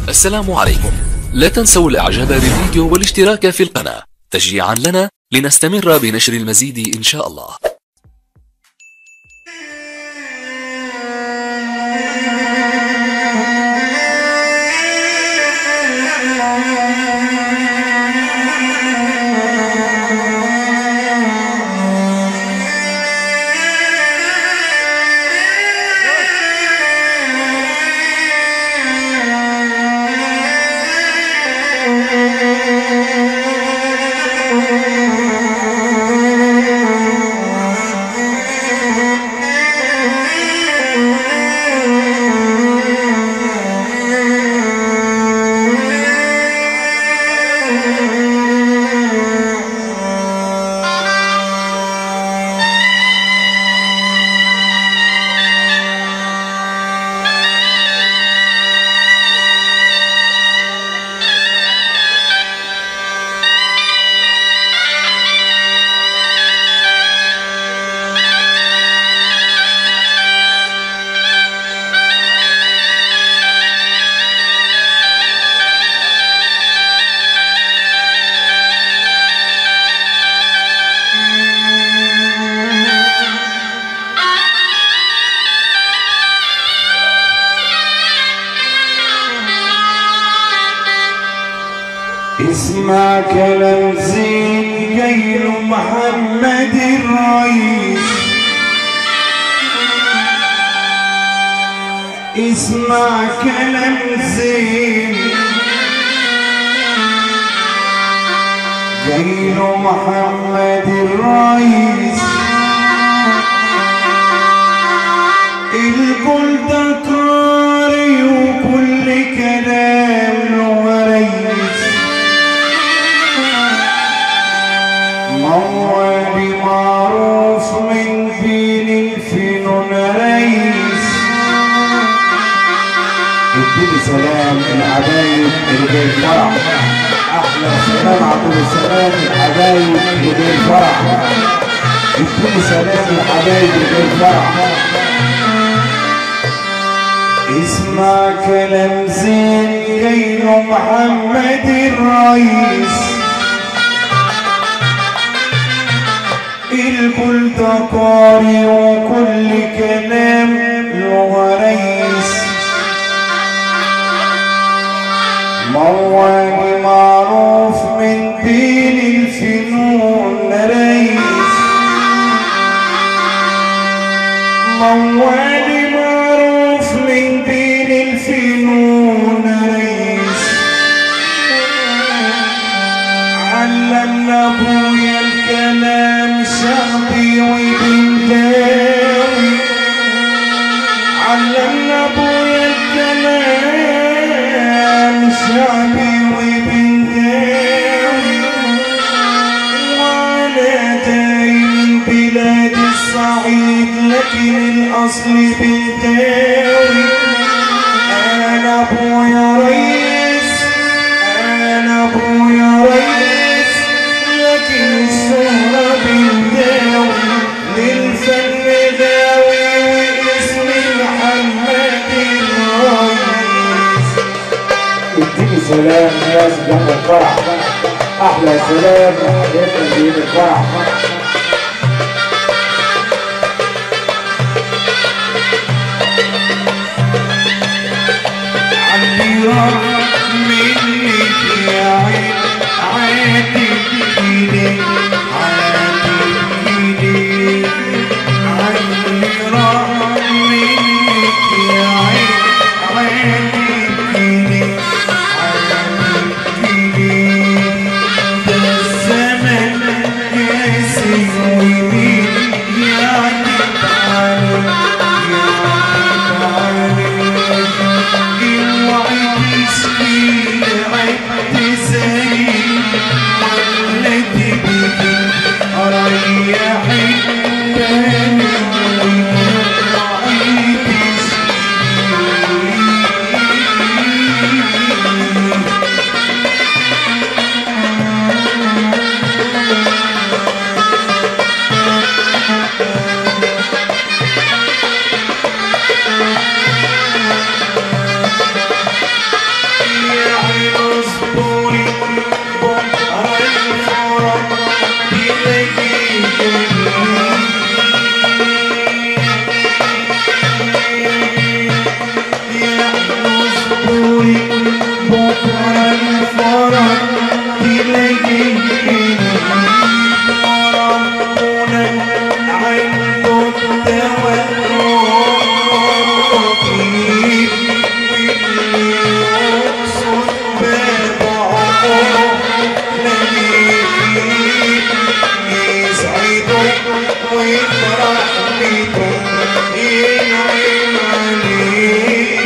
السلام عليكم لا تنسوا الاعجاب بالفيديو والاشتراك في القناة تشجيعا لنا لنستمر بنشر المزيد ان شاء الله اسمع كلام زين جاي محمد الرئيس اسمع كلام زين جاي محمد الرئيس الكل ده قاري وكل كلام له ريس موالي معروف من بين الفنون ريس اديني سلام الحبايب اللي جاي الفرح احلى سلام عبد السلام الحبايب اللي جاي الفرح اديني سلام الحبايب اللي جاي الفرح اسمع كلام زين جاي له محمد الرئيس الكل تقاري وكل كلام له ريس موالي معروف من بين الفنون ريس موالي معروف من بين الفنون ريس علمنا ابويا الكلام شعبي وبنتاوي علمنا ابويا الكلام شعبي وبنتاوي وانا جاي من بلاد الصعيد لكن الاصل بنتاوي انا ابويا ريس انا ابويا ريس لكن الشهرة بنداوي للفن داوي واسمي محمد الريس اديني سلام ناس جنب الفرح احلى سلام حبيبنا جيب الفرح عندي راح منك يا عين عادي ايدي عادي ايدي عندي راح منك يا عين عادي ايدي عادي ايدي ده الزمن قاسي ويمين يعني تعالى يعني تعالى اوعي بكرة الفرح تلاقيه وربنا عنده الدواء والطبيب واللي يقصد بضعفه لليخيب يسعده ويفرح بيه ينعم عليه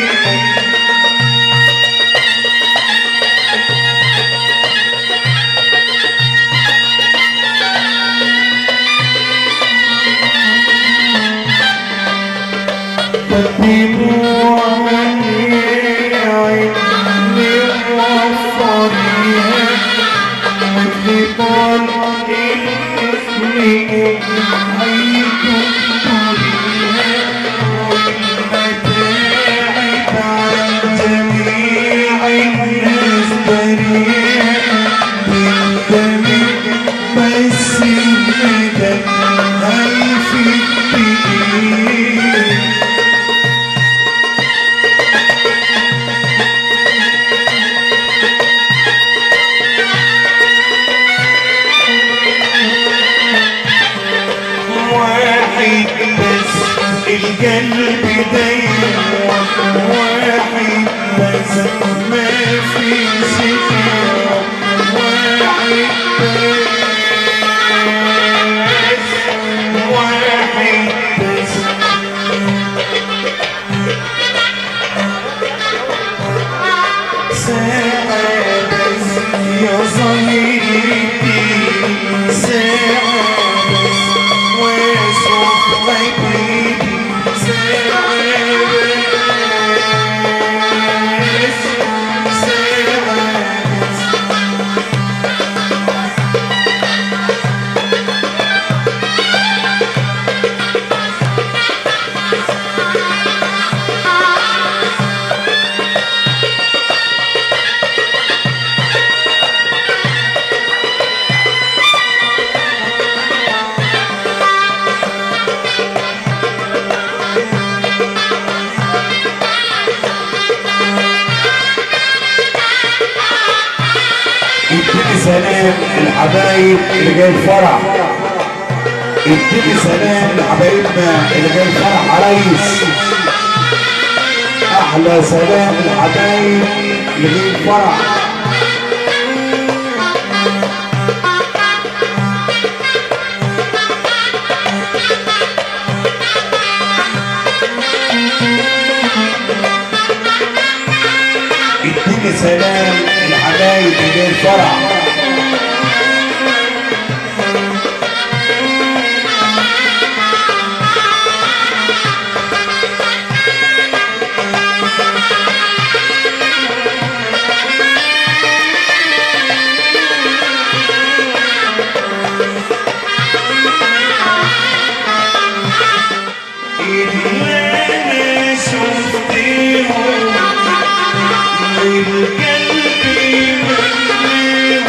قدموا عني عيني وفريها وثقال الاسم حيث تريها والمتاعب عن جميع الناس بريها بالدم بس الندى هل في الدين واحد بس القلب دايما واحد بس ما في سكة واحد بس واحد بس ساعة بس يا صديقي ساعة بس واشوف غيبي ساعة بس ساعة بس اديني سلام الحبايب اللي جاي الفرح اديني سلام لحبايبنا اللي جاي الفرح عرايس احلى سلام الحبايب اللي جاي الفرح اديني سلام الحبايب اللي جاي الفرح اللي انا شفتهم والقلب مليهم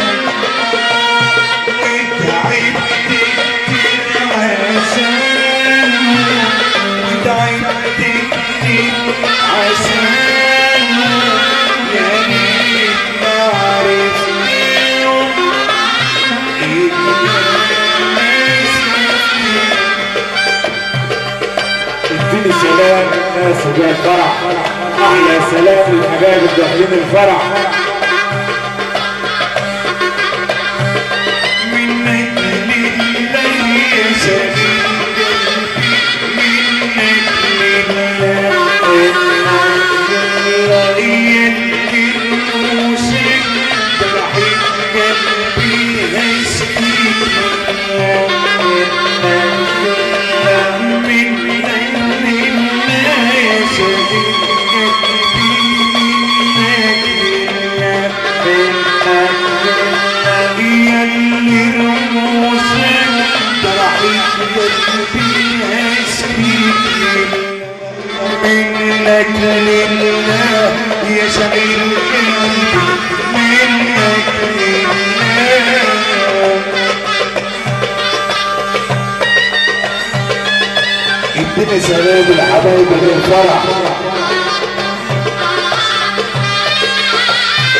وتعبت كتير عشانهم وتعبت كتير عشانهم يا ريت ما عرفناهم اللي انا شفتهم اديني سلام الناس وجاي الفرح احلى سلام للحبايب الداخلين الفرح منك لله يا شبيب قلبي منك لله يا اللي رموشك فرحة قلبي هشكيك منك لله يا شبيب قلبي منك لله يا اللي رموشك فرحة قلبي هشكيك منك لله يا جميل قلبي منك لله اديني سلام الحبايب اللي الفرح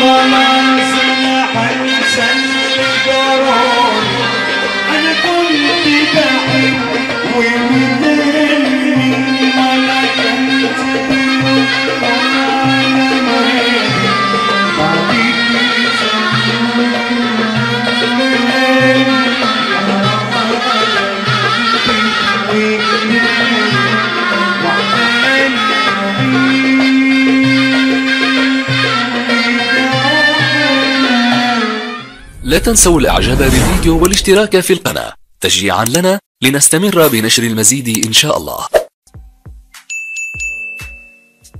خلاص انا حنسى القرار انا كنت بحب ومدلني ولا كنت بيوم وانا مريض بعديك لا تنسوا الاعجاب بالفيديو والاشتراك في القناة تشجيعا لنا لنستمر بنشر المزيد ان شاء الله